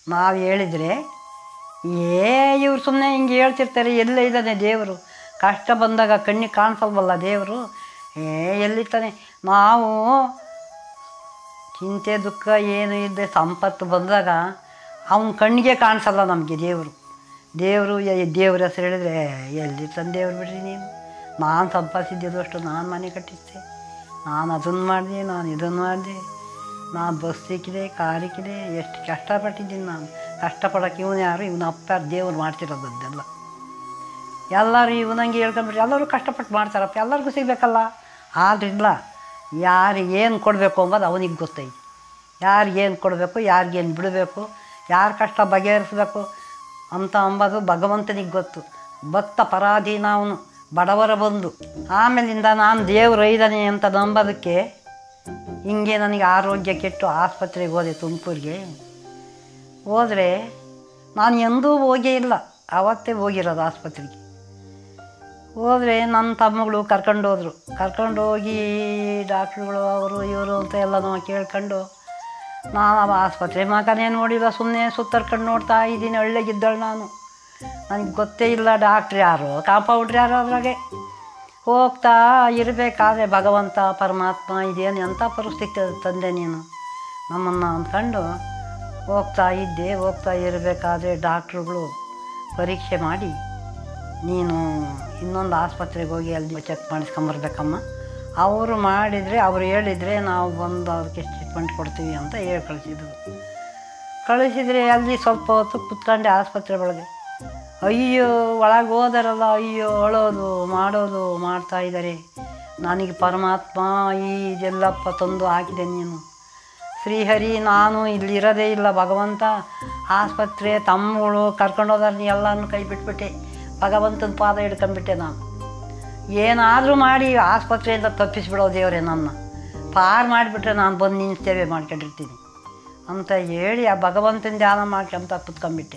ನಾವು ಹೇಳಿದರೆ ಏ ಇವ್ರು ಸುಮ್ಮನೆ ಹಿಂಗೆ ಹೇಳ್ತಿರ್ತಾರೆ ಎಲ್ಲೇ ಇದ್ದಾನೆ ದೇವರು ಕಷ್ಟ ಬಂದಾಗ ಕಣ್ಣಿಗೆ ಕಾಣಿಸಲ್ವಲ್ಲ ದೇವರು ಏ ಎಲ್ಲಿರ್ತಾನೆ ನಾವು ಚಿಂತೆ ದುಃಖ ಏನು ಇದ್ದೆ ಸಂಪತ್ತು ಬಂದಾಗ ಅವನ ಕಣ್ಣಿಗೆ ಕಾಣಿಸಲ್ಲ ನಮಗೆ ದೇವರು ದೇವರು ದೇವ್ರ ಹೆಸರು ಹೇಳಿದ್ರೆ ಎಲ್ಲಿ ತಂದು ದೇವ್ರು ಬಿಡ್ರಿ ನೀವು ನಾನು ಸಂಪಾದಿಸಿದ್ದು ಅಷ್ಟು ನಾನು ಮನೆ ಕಟ್ಟಿದ್ದೆ ನಾನು ಅದನ್ನು ಮಾಡಿದೆ ನಾನು ಇದನ್ನು ಮಾಡಿದೆ ನಾನು ಬಸ್ ಸಿಕ್ಕಿದೆ ಕಾರ್ ಸಿಕ್ಕಿದೆ ಎಷ್ಟು ಕಷ್ಟಪಟ್ಟಿದ್ದೀನಿ ನಾನು ಕಷ್ಟಪಡೋಕೆ ಇವನು ಯಾರು ಇವನ ಅಪ್ಪ ದೇವ್ರು ಮಾಡ್ತಿರೋದು ಅದನ್ನೆಲ್ಲ ಎಲ್ಲರೂ ಇವನಂಗೆ ಹೇಳ್ಕೊಂಡ್ಬಿಟ್ರೆ ಎಲ್ಲರೂ ಕಷ್ಟಪಟ್ಟು ಮಾಡ್ತಾರಪ್ಪ ಎಲ್ಲರಿಗೂ ಸಿಗಬೇಕಲ್ಲ ಆದ್ರಿಂದ ಯಾರಿಗೆ ಏನು ಕೊಡಬೇಕು ಅಂಬೋದು ಅವನಿಗೆ ಗೊತ್ತೈತಿ ಯಾರಿಗೇನು ಕೊಡಬೇಕು ಯಾರಿಗೇನು ಬಿಡಬೇಕು ಯಾರ ಕಷ್ಟ ಬಗೆಹರಿಸ್ಬೇಕು ಅಂತ ಅಂಬೋದು ಭಗವಂತನಿಗೆ ಗೊತ್ತು ಭಕ್ತ ಪರಾಧೀನ ಅವನು ಬಡವರ ಬಂದು ಆಮೇಲಿಂದ ನಾನು ದೇವ್ರು ಐದನೇ ಅಂತ ನಂಬೋದಕ್ಕೆ ಹಿಂಗೆ ನನಗೆ ಆರೋಗ್ಯ ಕೆಟ್ಟು ಆಸ್ಪತ್ರೆಗೆ ಹೋದೆ ತುಮಕೂರಿಗೆ ಹೋದರೆ ನಾನು ಎಂದೂ ಹೋಗೇ ಇಲ್ಲ ಆವತ್ತೇ ಹೋಗಿರೋದು ಆಸ್ಪತ್ರೆಗೆ ಹೋದರೆ ನನ್ನ ತಮ್ಮಗಳು ಕರ್ಕೊಂಡು ಹೋದರು ಕರ್ಕೊಂಡು ಹೋಗಿ ಡಾಕ್ಟ್ರುಗಳು ಅವರು ಇವರು ಅಂತ ಎಲ್ಲ ನಾವು ಕೇಳ್ಕೊಂಡು ನಾನು ಆ ಆಸ್ಪತ್ರೆ ಮಗನೇ ನೋಡಿಲ್ಲ ಸುಮ್ಮನೆ ಸುತ್ತರ್ಕೊಂಡು ನೋಡ್ತಾ ಇದ್ದೀನಿ ಒಳ್ಳೆಗಿದ್ದಳು ನಾನು ನನಗೆ ಗೊತ್ತೇ ಇಲ್ಲ ಡಾಕ್ಟ್ರ್ ಯಾರು ಕಾಂಪೌಂಡ್ರ್ ಯಾರು ಅದ್ರಾಗೆ ಹೋಗ್ತಾ ಇರಬೇಕಾದ್ರೆ ಭಗವಂತ ಪರಮಾತ್ಮ ಇದೇನು ಎಂಥ ಪರಿಸ್ಥಿತಿ ತಂದೆ ನೀನು ನಮ್ಮನ್ನು ಅಂದ್ಕೊಂಡು ಹೋಗ್ತಾ ಇದ್ದೆ ಹೋಗ್ತಾ ಇರಬೇಕಾದ್ರೆ ಡಾಕ್ಟ್ರುಗಳು ಪರೀಕ್ಷೆ ಮಾಡಿ ನೀನು ಇನ್ನೊಂದು ಆಸ್ಪತ್ರೆಗೆ ಹೋಗಿ ಅಲ್ಲಿ ಚೆಕ್ ಮಾಡಿಸ್ಕೊಂಬರ್ಬೇಕಮ್ಮ ಅವರು ಮಾಡಿದರೆ ಅವ್ರು ಹೇಳಿದರೆ ನಾವು ಬಂದು ಅದಕ್ಕೆ ಟ್ರೀಟ್ಮೆಂಟ್ ಕೊಡ್ತೀವಿ ಅಂತ ಹೇಳಿ ಕಳಿಸಿದ್ರು ಕಳಿಸಿದರೆ ಅಲ್ಲಿ ಸ್ವಲ್ಪ ಹೊತ್ತು ಕುತ್ಕೊಂಡೆ ಆಸ್ಪತ್ರೆ ಒಳಗೆ ಅಯ್ಯೋ ಒಳಗೆ ಹೋದರಲ್ಲ ಅಯ್ಯೋ ಅಳೋದು ಮಾಡೋದು ಮಾಡ್ತಾ ಇದ್ದಾರೆ ನನಗೆ ಪರಮಾತ್ಮ ಈ ಇದೆಲ್ಲಪ್ಪ ತಂದು ಹಾಕಿದೆ ನೀನು ಶ್ರೀಹರಿ ನಾನು ಇಲ್ಲಿರೋದೇ ಇಲ್ಲ ಭಗವಂತ ಆಸ್ಪತ್ರೆ ತಮ್ಮಗಳು ಕರ್ಕೊಂಡು ಹೋದಾರ ಎಲ್ಲನೂ ಕೈ ಬಿಟ್ಬಿಟ್ಟೆ ಭಗವಂತನ ಪಾದ ಹಿಡ್ಕೊಂಡ್ಬಿಟ್ಟೆ ನಾನು ಏನಾದರೂ ಮಾಡಿ ಆಸ್ಪತ್ರೆಯಿಂದ ತಪ್ಪಿಸ್ಬಿಡೋ ದೇವರೇ ನನ್ನ ಪಾರು ಮಾಡಿಬಿಟ್ರೆ ನಾನು ಬಂದು ನಿನ್ನ ಸೇವೆ ಮಾಡ್ಕೊಂಡಿರ್ತೀನಿ ಅಂತ ಹೇಳಿ ಆ ಭಗವಂತನ ಧ್ಯಾನ ಮಾಡ್ಕೊಂತ ಕುತ್ಕೊಂಡ್ಬಿಟ್ಟೆ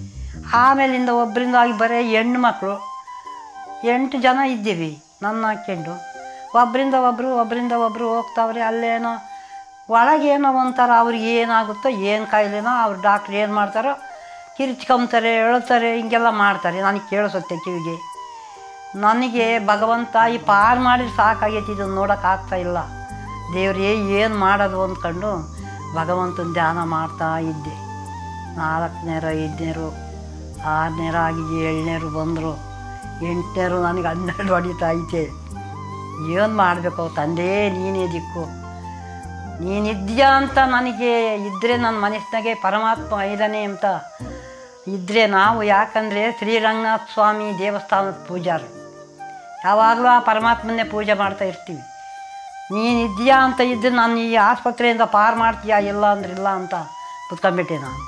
ಆಮೇಲಿಂದ ಒಬ್ಬರಿಂದಾಗಿ ಬರೀ ಹೆಣ್ಣು ಮಕ್ಕಳು ಎಂಟು ಜನ ಇದ್ದೀವಿ ನನ್ನ ಹಾಕ್ಕೊಂಡು ಒಬ್ಬರಿಂದ ಒಬ್ಬರು ಒಬ್ಬರಿಂದ ಒಬ್ಬರು ಹೋಗ್ತಾವ್ರೆ ಅಲ್ಲೇನೋ ಒಳಗೇನೋ ಒಂಥರ ಅವ್ರಿಗೆ ಏನಾಗುತ್ತೋ ಏನು ಕಾಯಿಲೆನೋ ಅವ್ರು ಡಾಕ್ಟ್ರ್ ಏನು ಮಾಡ್ತಾರೋ ಕಿರ್ಚ್ಕೊಂತಾರೆ ಹೇಳ್ತಾರೆ ಹಿಂಗೆಲ್ಲ ಮಾಡ್ತಾರೆ ನನಗೆ ಕೇಳಿಸುತ್ತೆ ಕಿವಿಗೆ ನನಗೆ ಭಗವಂತ ಈ ಪಾರು ಮಾಡಿ ಸಾಕಾಗೈತಿ ಇದನ್ನು ನೋಡೋಕ್ಕಾಗ್ತಾ ಇಲ್ಲ ದೇವ್ರೇ ಏನು ಮಾಡೋದು ಅಂದ್ಕೊಂಡು ಭಗವಂತನ ಧ್ಯಾನ ಮಾಡ್ತಾ ಇದ್ದೆ ನಾಲ್ಕನೇರು ಐದನೇರು ಆರನೇರು ಆಗಿ ಏಳನೇರು ಬಂದರು ಎಂಟನೇರು ನನಗೆ ಹನ್ನೆರಡು ಹೊಡಿತಾ ಐತೆ ಏನು ಮಾಡಬೇಕು ತಂದೆ ನೀನೇ ದಿಕ್ಕು ನೀನಿದ್ಯಾ ಅಂತ ನನಗೆ ಇದ್ದರೆ ನನ್ನ ಮನಸ್ಸಿನಾಗೆ ಪರಮಾತ್ಮ ಐದನೇ ಅಂತ ಇದ್ದರೆ ನಾವು ಯಾಕಂದರೆ ಶ್ರೀರಂಗನಾಥ ಸ್ವಾಮಿ ದೇವಸ್ಥಾನದ ಪೂಜಾರು ಯಾವಾಗಲೂ ಆ ಪರಮಾತ್ಮನ್ನೇ ಪೂಜೆ ಮಾಡ್ತಾ ಇರ್ತೀವಿ ನೀನಿದ್ಯಾ ಅಂತ ಇದ್ದು ನಾನು ಈ ಆಸ್ಪತ್ರೆಯಿಂದ ಪಾರು ಮಾಡ್ತೀಯಾ ಇಲ್ಲ ಅಂದ್ರೆ ಇಲ್ಲ ಅಂತ ಕುತ್ಕೊಂಡ್ಬಿಟ್ಟೆ ನಾನು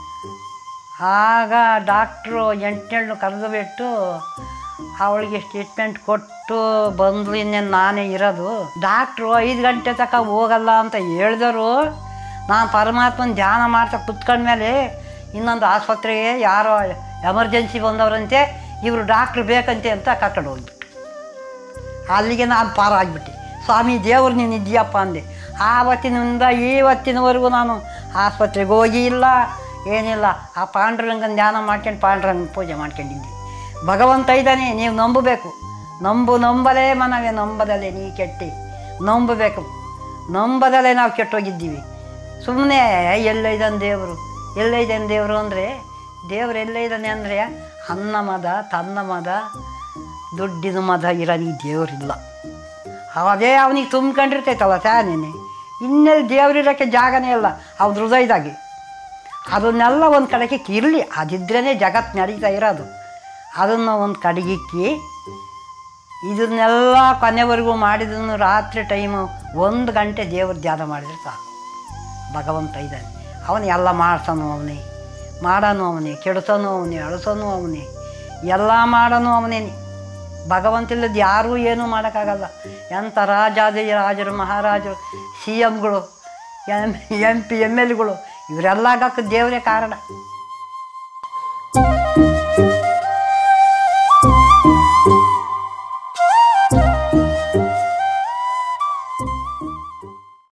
ಆಗ ಡಾಕ್ಟ್ರು ಎಂಟನೇಳು ಕರೆದು ಬಿಟ್ಟು ಅವಳಿಗೆ ಟ್ರೀಟ್ಮೆಂಟ್ ಕೊಟ್ಟು ಬಂದು ಇನ್ನೇನು ನಾನೇ ಇರೋದು ಡಾಕ್ಟ್ರು ಐದು ಗಂಟೆ ತನಕ ಹೋಗಲ್ಲ ಅಂತ ಹೇಳಿದರು ನಾನು ಪರಮಾತ್ಮನ ಧ್ಯಾನ ಮಾಡ್ತಾ ಕುತ್ಕೊಂಡ್ಮೇಲೆ ಇನ್ನೊಂದು ಆಸ್ಪತ್ರೆಗೆ ಯಾರೋ ಎಮರ್ಜೆನ್ಸಿ ಬಂದವರಂತೆ ಇವರು ಡಾಕ್ಟ್ರು ಬೇಕಂತೆ ಅಂತ ಕರ್ಕೊಂಡು ಹೋಗ್ಬಿಟ್ಟು ಅಲ್ಲಿಗೆ ನಾನು ಪಾರಾಗ್ಬಿಟ್ಟೆ ಸ್ವಾಮಿ ದೇವ್ರು ನೀನು ಇದೆಯಪ್ಪ ಅಂದೆ ಆವತ್ತಿನಿಂದ ಇವತ್ತಿನವರೆಗೂ ನಾನು ಆಸ್ಪತ್ರೆಗೆ ಹೋಗಿ ಇಲ್ಲ ಏನಿಲ್ಲ ಆ ಪಾಂಡುರಂಗನ ಧ್ಯಾನ ಮಾಡ್ಕೊಂಡು ಪಾಂಡುರಂಗನ ಪೂಜೆ ಮಾಡ್ಕೊಂಡಿದ್ದೆ ಭಗವಂತ ಇದ್ದಾನೆ ನೀವು ನಂಬಬೇಕು ನಂಬು ನಂಬಲೇ ಮನವೇ ನಂಬದಲ್ಲೇ ನೀ ಕೆಟ್ಟಿ ನಂಬಬೇಕು ನಂಬದಲ್ಲೇ ನಾವು ಕೆಟ್ಟೋಗಿದ್ದೀವಿ ಸುಮ್ಮನೆ ಎಲ್ಲ ಇದ್ದಾನೆ ದೇವರು ಎಲ್ಲ ಇದ್ದಾನೆ ದೇವರು ಅಂದರೆ ದೇವರು ಎಲ್ಲ ಇದ್ದಾನೆ ಅಂದರೆ ಅನ್ನ ಮದ ತನ್ನ ಮದ ದುಡ್ಡಿನ ಮದ ಇರೋನಿಗೆ ದೇವರಿಲ್ಲ ಅದೇ ಅವನಿಗೆ ತುಂಬ್ಕೊಂಡಿರ್ತೈತಲ್ಲ ಫ್ಯಾನೇನೆ ಇನ್ನೆಲ್ಲಿ ದೇವರಿರೋಕ್ಕೆ ಜಾಗನೇ ಇಲ್ಲ ಅವ್ನ ಹೃದಯದಾಗೆ ಅದನ್ನೆಲ್ಲ ಒಂದು ಕಡೆಗೆ ಇರಲಿ ಅದಿದ್ರೇ ಜಗತ್ತು ನಡೀತಾ ಇರೋದು ಅದನ್ನು ಒಂದು ಕಡೆಗಿಕ್ಕಿ ಇದನ್ನೆಲ್ಲ ಕೊನೆವರೆಗೂ ಮಾಡಿದನು ರಾತ್ರಿ ಟೈಮು ಒಂದು ಗಂಟೆ ದೇವ್ರ ಧ್ಯಾನ ಮಾಡಿದ್ರೆ ಸಾಕು ಭಗವಂತ ಇದ್ದಾನೆ ಅವನು ಎಲ್ಲ ಮಾಡ್ತಾನು ಅವನೇ ಮಾಡೋನು ಅವನೇ ಕೆಡ್ಸೋನು ಅವನೇ ಅಳಿಸೋನು ಅವನೇ ಎಲ್ಲ ಮಾಡೋನು ಅವನೇನೆ ಭಗವಂತ ಇಲ್ಲದ ಯಾರೂ ಏನೂ ಮಾಡೋಕ್ಕಾಗಲ್ಲ ಎಂಥ ರಾಜಾದಿ ರಾಜರು ಮಹಾರಾಜರು ಸಿ ಎಮ್ಗಳು ಎಮ್ ಎಮ್ ಪಿ ಎಮ್ ಎಲ್ಗಳು ಇವರೆಲ್ಲ ಆಗಕ್ಕೆ ದೇವರೇ ಕಾರಣ